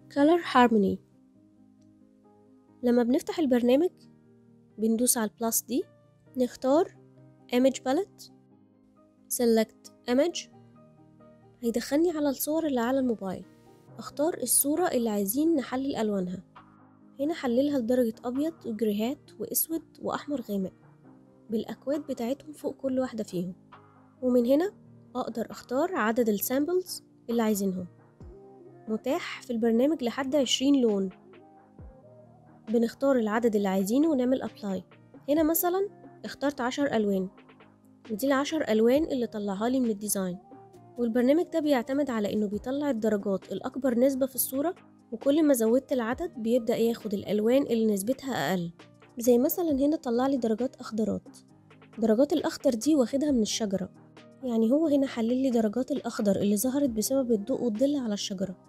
Color Harmony لما بنفتح البرنامج بندوس على البلاس دي نختار Image Palette Select Image هيدخلني على الصور اللي على الموبايل اختار الصورة اللي عايزين نحلل ألوانها هنا حللها لدرجة أبيض وجريهات وأسود وأحمر غامق بالأكواد بتاعتهم فوق كل واحدة فيهم ومن هنا أقدر أختار عدد السامبلز اللي عايزينهم متاح في البرنامج لحد عشرين لون بنختار العدد اللي عايزينه ونعمل أبلاي هنا مثلا اخترت عشر ألوان ودي العشر ألوان اللي طلعها لي من الديزاين والبرنامج ده بيعتمد على إنه بيطلع الدرجات الأكبر نسبة في الصورة وكل ما زودت العدد بيبدأ ياخد الألوان اللي نسبتها أقل زي مثلا هنا طلع لي درجات أخضرات درجات الأخضر دي واخدها من الشجرة يعني هو هنا حلل لي درجات الأخضر اللي ظهرت بسبب الضوء والظل على الشجرة